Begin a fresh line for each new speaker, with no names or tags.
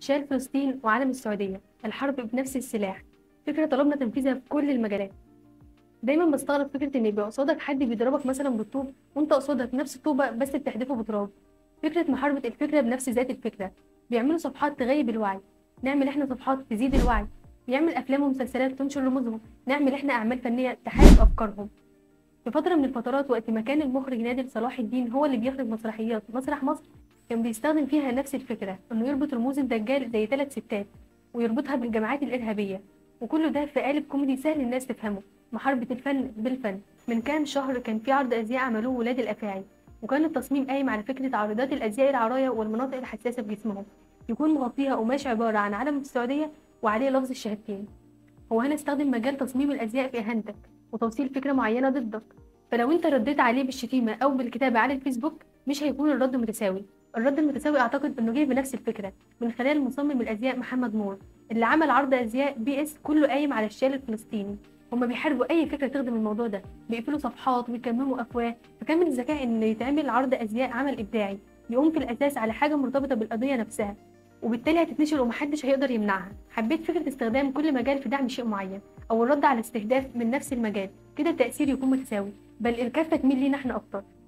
شال فلسطين وعلم السعودية الحرب بنفس السلاح فكرة طلبنا تنفيذها في كل المجالات دايما بستغرب فكرة إن يبقى قصادك حد بيضربك مثلا بالطوب وأنت قصادك نفس الطوبة بس بتحدفه بتراب فكرة محاربة الفكرة بنفس ذات الفكرة بيعملوا صفحات تغيب الوعي نعمل احنا صفحات تزيد الوعي بيعمل أفلام ومسلسلات تنشر رموزهم نعمل احنا أعمال فنية تحارب أفكارهم في فترة من الفترات وقت ما كان المخرج نادر صلاح الدين هو اللي بيخرج مسرحيات مسرح مصر كان بيستخدم فيها نفس الفكرة إنه يربط رموز الدجال زي ثلاث ستات ويربطها بالجماعات الإرهابية وكل ده في قالب كوميدي سهل الناس تفهمه محاربة الفن بالفن من كام شهر كان في عرض أزياء عملوه ولاد الأفاعي وكان التصميم قايم على فكرة عارضات الأزياء العرايا والمناطق الحساسة في جسمهم يكون مغطيها قماش عبارة عن علم السعودية وعليه لفظ الشهادتين هو هنا استخدم مجال تصميم الأزياء في إهانتك وتوصيل فكرة معينة ضدك فلو انت رديت عليه بالشتيمة أو بالكتابة على الفيسبوك مش هيكون الرد متساوي الرد المتساوي أعتقد إنه جه بنفس الفكرة من خلال مصمم الأزياء محمد نور اللي عمل عرض أزياء بي إس كله قايم على الشال الفلسطيني هما بيحاربوا أي فكرة تخدم الموضوع ده بيقفلوا صفحات ويكمموا أفواه فكان من الذكاء إن يتعمل عرض أزياء عمل إبداعي يقوم في الأساس على حاجة مرتبطة بالقضية نفسها وبالتالي هتتنشر ومحدش هيقدر يمنعها حبيت فكرة استخدام كل مجال في دعم شيء معين أو الرد على استهداف من نفس المجال كده التأثير يكون متساوي بل الكفة تميل لينا احنا أكتر